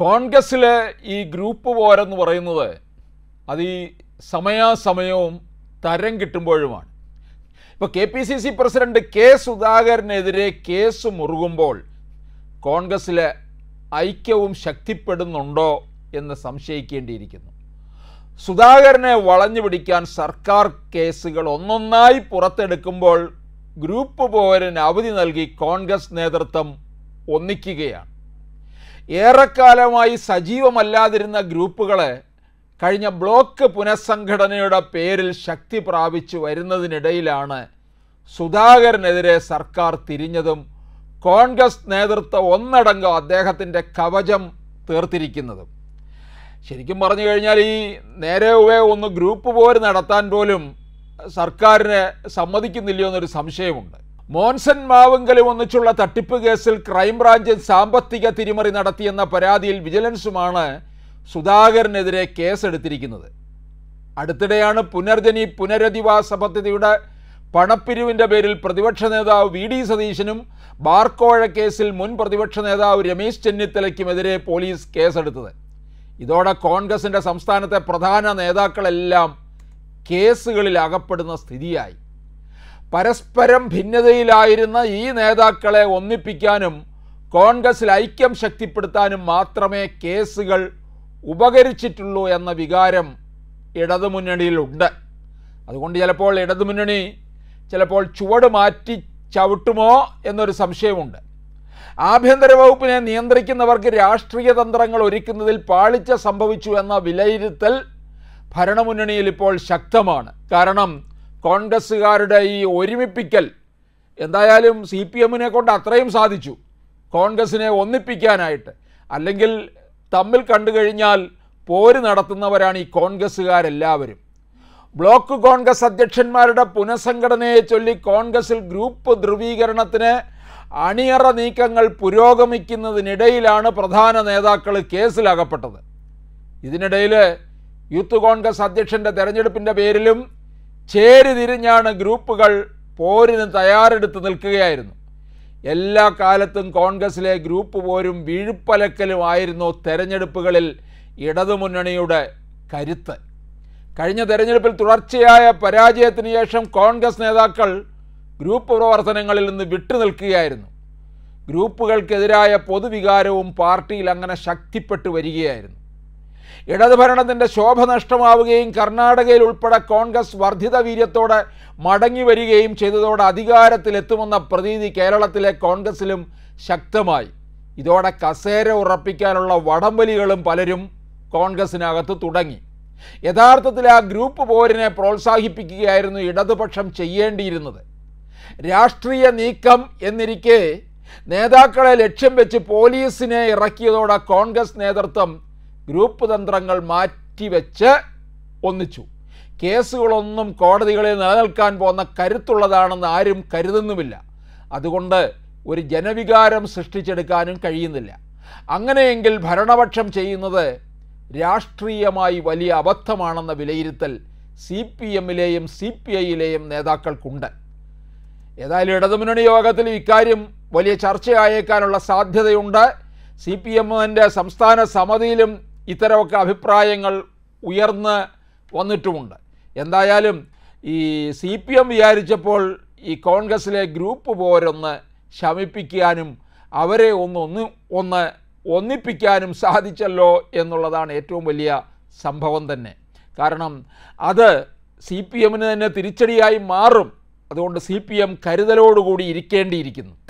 കോൺഗ്രസ്സിലെ ഈ ഗ്രൂപ്പ് പോരെന്ന് പറയുന്നത് അത് ഈ സമയാസമയവും തരം കിട്ടുമ്പോഴുമാണ് ഇപ്പോൾ K P C C president K സുധാകരനെതിരെ കേസ് മുറുകുമ്പോൾ കോൺഗ്രസ്സിലെ ഐക്യവും ശക്തിപ്പെടുന്നുണ്ടോ എന്ന് സംശയിക്കേണ്ടിയിരിക്കുന്നു സുധാകരനെ വളഞ്ഞു പിടിക്കാൻ സർക്കാർ കേസുകൾ ഒന്നൊന്നായി പുറത്തെടുക്കുമ്പോൾ ഗ്രൂപ്പ് പോരിന് അവധി നൽകി കോൺഗ്രസ് നേതൃത്വം ഒന്നിക്കുകയാണ് ഏറെക്കാലമായി സജീവമല്ലാതിരുന്ന ഗ്രൂപ്പുകളെ കഴിഞ്ഞ ബ്ലോക്ക് പുനഃസംഘടനയുടെ പേരിൽ ശക്തി പ്രാപിച്ചു വരുന്നതിനിടയിലാണ് സുധാകരനെതിരെ സർക്കാർ തിരിഞ്ഞതും കോൺഗ്രസ് നേതൃത്വം ഒന്നടങ്കം അദ്ദേഹത്തിൻ്റെ കവചം തീർത്തിരിക്കുന്നതും ശരിക്കും പറഞ്ഞു കഴിഞ്ഞാൽ ഈ നേരെ ഉവേ ഒന്ന് ഗ്രൂപ്പ് പോര് നടത്താൻ പോലും സർക്കാരിന് സമ്മതിക്കുന്നില്ലയോ എന്നൊരു സംശയമുണ്ട് മോൻസൻ മാവുങ്കലും ഒന്നിച്ചുള്ള തട്ടിപ്പ് കേസിൽ ക്രൈംബ്രാഞ്ച് സാമ്പത്തിക തിരിമറി നടത്തിയെന്ന പരാതിയിൽ വിജിലൻസുമാണ് സുധാകരനെതിരെ കേസെടുത്തിരിക്കുന്നത് അടുത്തിടെയാണ് പുനർജനി പുനരധിവാസ പദ്ധതിയുടെ പണപ്പിരിവിൻ്റെ പേരിൽ പ്രതിപക്ഷ നേതാവ് വി ഡി സതീശനും ബാർക്കോഴ കേസിൽ മുൻ പ്രതിപക്ഷ നേതാവ് രമേശ് ചെന്നിത്തലയ്ക്കുമെതിരെ പോലീസ് കേസെടുത്തത് ഇതോടെ കോൺഗ്രസിൻ്റെ സംസ്ഥാനത്തെ പ്രധാന നേതാക്കളെല്ലാം കേസുകളിൽ അകപ്പെടുന്ന സ്ഥിതിയായി പരസ്പരം ഭിന്നതയിലായിരുന്ന ഈ നേതാക്കളെ ഒന്നിപ്പിക്കാനും കോൺഗ്രസിൽ ഐക്യം ശക്തിപ്പെടുത്താനും മാത്രമേ കേസുകൾ ഉപകരിച്ചിട്ടുള്ളൂ എന്ന വികാരം ഇടതുമുന്നണിയിലുണ്ട് അതുകൊണ്ട് ചിലപ്പോൾ ഇടതുമുന്നണി ചിലപ്പോൾ ചുവട് മാറ്റി ചവിട്ടുമോ എന്നൊരു സംശയമുണ്ട് ആഭ്യന്തര വകുപ്പിനെ നിയന്ത്രിക്കുന്നവർക്ക് രാഷ്ട്രീയ തന്ത്രങ്ങൾ ഒരുക്കുന്നതിൽ പാളിച്ച സംഭവിച്ചു എന്ന വിലയിരുത്തൽ ഭരണമുന്നണിയിൽ ഇപ്പോൾ ശക്തമാണ് കാരണം കോൺഗ്രസ്സുകാരുടെ ഈ ഒരുമിപ്പിക്കൽ എന്തായാലും സി പി എമ്മിനെ കൊണ്ട് അത്രയും സാധിച്ചു കോൺഗ്രസിനെ ഒന്നിപ്പിക്കാനായിട്ട് അല്ലെങ്കിൽ തമ്മിൽ കണ്ടു കഴിഞ്ഞാൽ പോര് നടത്തുന്നവരാണ് ഈ കോൺഗ്രസ്സുകാരെല്ലാവരും ബ്ലോക്ക് കോൺഗ്രസ് അധ്യക്ഷന്മാരുടെ പുനഃസംഘടനയെ ചൊല്ലി കോൺഗ്രസിൽ ഗ്രൂപ്പ് ധ്രുവീകരണത്തിന് അണിയറ നീക്കങ്ങൾ പുരോഗമിക്കുന്നതിനിടയിലാണ് പ്രധാന നേതാക്കൾ കേസിലകപ്പെട്ടത് ഇതിനിടയിൽ യൂത്ത് കോൺഗ്രസ് അധ്യക്ഷൻ്റെ തെരഞ്ഞെടുപ്പിൻ്റെ പേരിലും ചേരിതിരിഞ്ഞാണ് ഗ്രൂപ്പുകൾ പോരിന് തയ്യാറെടുത്ത് നിൽക്കുകയായിരുന്നു എല്ലാ കാലത്തും കോൺഗ്രസിലെ ഗ്രൂപ്പ് പോരും വീഴ്പ്പലക്കലുമായിരുന്നു തെരഞ്ഞെടുപ്പുകളിൽ ഇടതുമുന്നണിയുടെ കരുത്ത് കഴിഞ്ഞ തെരഞ്ഞെടുപ്പിൽ തുടർച്ചയായ പരാജയത്തിന് ശേഷം കോൺഗ്രസ് നേതാക്കൾ ഗ്രൂപ്പ് പ്രവർത്തനങ്ങളിൽ നിന്ന് വിട്ടുനിൽക്കുകയായിരുന്നു ഗ്രൂപ്പുകൾക്കെതിരായ പൊതുവികാരവും പാർട്ടിയിൽ അങ്ങനെ ശക്തിപ്പെട്ടു വരികയായിരുന്നു ഇടതുഭരണത്തിൻ്റെ ശോഭ നഷ്ടമാവുകയും കർണാടകയിൽ ഉൾപ്പെടെ കോൺഗ്രസ് വർദ്ധിത വീര്യത്തോടെ മടങ്ങി വരികയും ചെയ്തതോടെ അധികാരത്തിലെത്തുമെന്ന പ്രതീതി കേരളത്തിലെ കോൺഗ്രസിലും ശക്തമായി ഇതോടെ കസേര ഉറപ്പിക്കാനുള്ള വടംവലികളും പലരും കോൺഗ്രസിനകത്ത് തുടങ്ങി യഥാർത്ഥത്തിൽ ആ ഗ്രൂപ്പ് പോരിനെ പ്രോത്സാഹിപ്പിക്കുകയായിരുന്നു ഇടതുപക്ഷം ചെയ്യേണ്ടിയിരുന്നത് രാഷ്ട്രീയ നീക്കം എന്നിരിക്കെ നേതാക്കളെ ലക്ഷ്യം വെച്ച് പോലീസിനെ ഇറക്കിയതോടെ കോൺഗ്രസ് നേതൃത്വം ഗ്രൂപ്പ് തന്ത്രങ്ങൾ മാറ്റിവെച്ച് ഒന്നിച്ചു കേസുകളൊന്നും കോടതികളിൽ നിലനിൽക്കാൻ പോകുന്ന കരുത്തുള്ളതാണെന്ന് ആരും കരുതുന്നുമില്ല അതുകൊണ്ട് ഒരു ജനവികാരം സൃഷ്ടിച്ചെടുക്കാനും കഴിയുന്നില്ല അങ്ങനെയെങ്കിൽ ഭരണപക്ഷം ചെയ്യുന്നത് രാഷ്ട്രീയമായി വലിയ അബദ്ധമാണെന്ന വിലയിരുത്തൽ സി പി എമ്മിലെയും സി പി ഐയിലെയും നേതാക്കൾക്കുണ്ട് ഏതായാലും ഇടതുമുന്നണി യോഗത്തിൽ ഇക്കാര്യം വലിയ ചർച്ചയായേക്കാനുള്ള സാധ്യതയുണ്ട് സി പി എമ്മിൻ്റെ സംസ്ഥാന സമിതിയിലും ഇത്തരമൊക്കെ അഭിപ്രായങ്ങൾ ഉയർന്ന് വന്നിട്ടുമുണ്ട് എന്തായാലും ഈ സി പി എം വിചാരിച്ചപ്പോൾ ഈ കോൺഗ്രസിലെ ഗ്രൂപ്പ് പോരൊന്ന് ശമിപ്പിക്കാനും അവരെ ഒന്ന് ഒന്ന് ഒന്ന് ഒന്നിപ്പിക്കാനും സാധിച്ചല്ലോ എന്നുള്ളതാണ് ഏറ്റവും വലിയ സംഭവം തന്നെ കാരണം അത് സി പി എമ്മിന് തന്നെ തിരിച്ചടിയായി മാറും അതുകൊണ്ട് സി പി എം കരുതലോടുകൂടി ഇരിക്കേണ്ടിയിരിക്കുന്നു